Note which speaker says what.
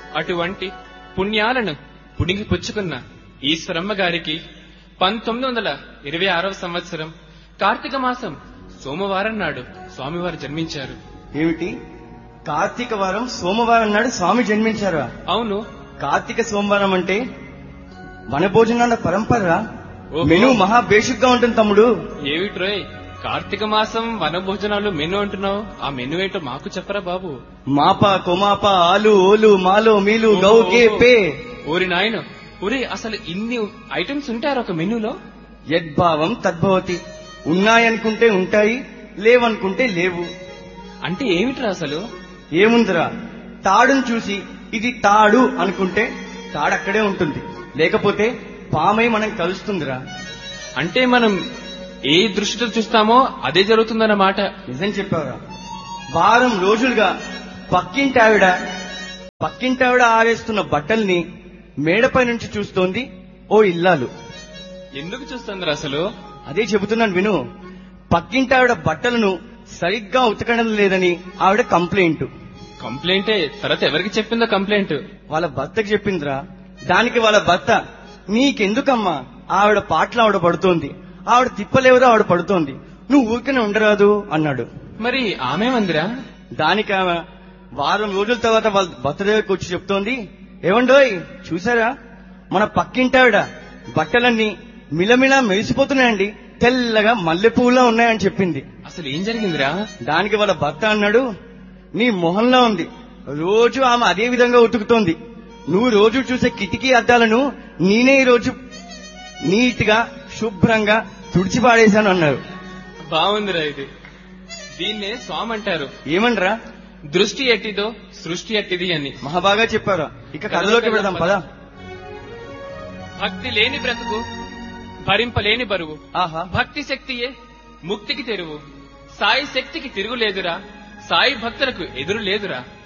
Speaker 1: అటువంటి పుణ్యాలను పుణిగి పుచ్చుకున్న ఈశ్వరమ్మ గారికి పంతొమ్మిది వందల ఇరవై ఆరవ సంవత్సరం కార్తీక మాసం సోమవారం నాడు స్వామివారు జన్మించారు
Speaker 2: ఏమిటి కార్తీక వారం సోమవారం నాడు స్వామి జన్మించారా
Speaker 1: అవును
Speaker 2: కార్తీక సోమవారం అంటే మన భోజనాల పరంపర
Speaker 1: ఓహో.
Speaker 2: మెను మహా బేసిక్ గా ఉంటుంది తమ్ముడు
Speaker 1: ఏమిట్రోయ్ కార్తీక మాసం వన భోజనాలు మెను అంటున్నావు ఆ మెను ఏంటో మాకు చెప్పరా బాబు
Speaker 2: మాప కొమాప ఆలు ఓలు మాలో మీలు గౌ గే పే
Speaker 1: ఊరి నాయన ఊరి అసలు ఇన్ని ఐటమ్స్ ఉంటారు ఒక మెనూలో
Speaker 2: యద్భావం తద్భవతి ఉన్నాయనుకుంటే ఉంటాయి లేవనుకుంటే లేవు
Speaker 1: అంటే ఏమిట్రా అసలు
Speaker 2: ఏముందిరా తాడును చూసి ఇది తాడు అనుకుంటే తాడు అక్కడే ఉంటుంది లేకపోతే పామై మనం కలుస్తుందిరా
Speaker 1: అంటే మనం ఏ దృష్టితో చూస్తామో అదే జరుగుతుందన్నమాట
Speaker 2: నిజం చెప్పావురా వారం రోజులుగా పక్కింటావిడ పక్కింటావిడ ఆరేస్తున్న బట్టల్ని మేడపై నుంచి చూస్తోంది ఓ ఇల్లాలు
Speaker 1: ఎందుకు చూస్తుందిరా అసలు
Speaker 2: అదే చెబుతున్నాను విను పక్కింటావిడ బట్టలను సరిగ్గా ఉతకడం లేదని ఆవిడ కంప్లైంట్
Speaker 1: కంప్లైంటే తర్వాత ఎవరికి చెప్పిందో కంప్లైంట్
Speaker 2: వాళ్ళ భర్తకి చెప్పిందిరా దానికి వాళ్ళ భర్త నీకెందుకమ్మా ఆవిడ పాటలు ఆవిడ పడుతోంది ఆవిడ తిప్పలేవరో ఆవిడ పడుతోంది నువ్వు ఊరికనే ఉండరాదు అన్నాడు
Speaker 1: మరి ఆమె మందిరా
Speaker 2: దానికి ఆమె వారం రోజుల తర్వాత వాళ్ళ భర్త దగ్గరకు వచ్చి చెప్తోంది ఏమండోయ్ చూసారా మన పక్కింటావిడ బట్టలన్నీ మిలమిలా మెరిసిపోతున్నాయండి తెల్లగా మల్లెపూలా ఉన్నాయని చెప్పింది
Speaker 1: అసలు ఏం జరిగిందిరా
Speaker 2: దానికి వాళ్ళ భర్త అన్నాడు నీ మొహంలో ఉంది రోజు ఆమె అదే విధంగా ఉతుకుతోంది నువ్వు రోజు చూసే కిటికీ అద్దాలను నేనే ఈ రోజు నీట్ గా శుభ్రంగా తుడిచి పాడేశాను అన్నారు
Speaker 1: బాగుందిరా ఇది దీన్నే స్వామి అంటారు
Speaker 2: ఏమంటారా
Speaker 1: దృష్టి ఎట్టిదో సృష్టి ఎట్టిది అని
Speaker 2: మహాబాగా చెప్పారా ఇక కథలోకి పెడదాం పదా
Speaker 1: భక్తి లేని బ్రతుకు భరింపలేని బరువు
Speaker 2: ఆహా
Speaker 1: భక్తి శక్తియే ముక్తికి తెరువు సాయి శక్తికి తిరుగులేదురా సాయి భక్తులకు ఎదురు లేదురా